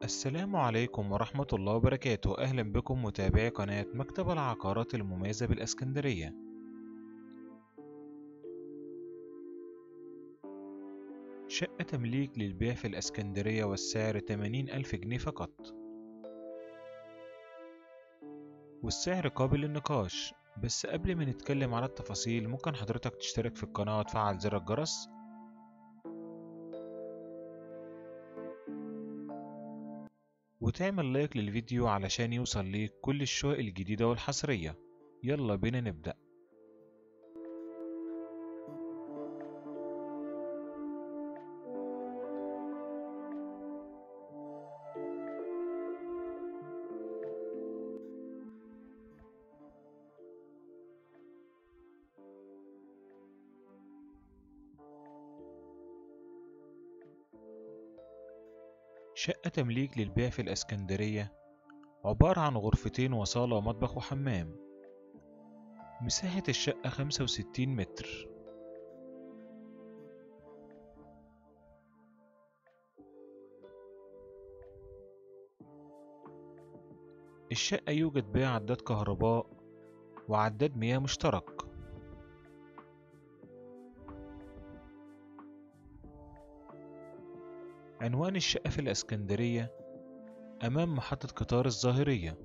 السلام عليكم ورحمة الله وبركاته أهلا بكم متابعي قناة مكتب العقارات المميزة بالإسكندرية شقة تمليك للبيع في الإسكندرية والسعر 80 ألف جنيه فقط والسعر قابل للنقاش بس قبل ما نتكلم على التفاصيل ممكن حضرتك تشترك في القناة وتفعل زر الجرس وتعمل لايك للفيديو علشان يوصل ليك كل الشقق الجديدة والحصرية يلا بينا نبدأ شقة تمليك للبيع في الإسكندرية عبارة عن غرفتين وصالة ومطبخ وحمام مساحة الشقة خمسة وستين متر الشقة يوجد بها عداد كهرباء وعداد مياه مشترك عنوان الشقة في الإسكندرية أمام محطة قطار الظاهرية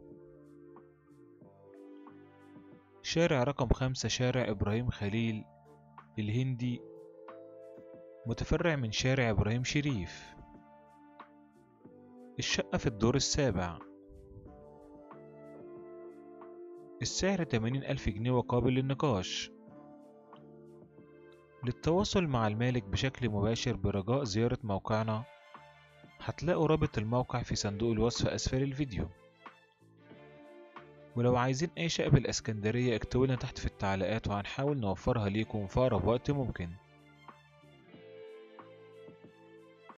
شارع رقم خمسة شارع إبراهيم خليل الهندي متفرع من شارع إبراهيم شريف الشقة في الدور السابع السعر 80 ألف جنيه وقابل للنقاش للتواصل مع المالك بشكل مباشر برجاء زيارة موقعنا هتلاقوا رابط الموقع في صندوق الوصف أسفل الفيديو ولو عايزين أي شقة بالإسكندرية اكتبوا لنا تحت في التعليقات وهنحاول نوفرها ليكم في أقرب وقت ممكن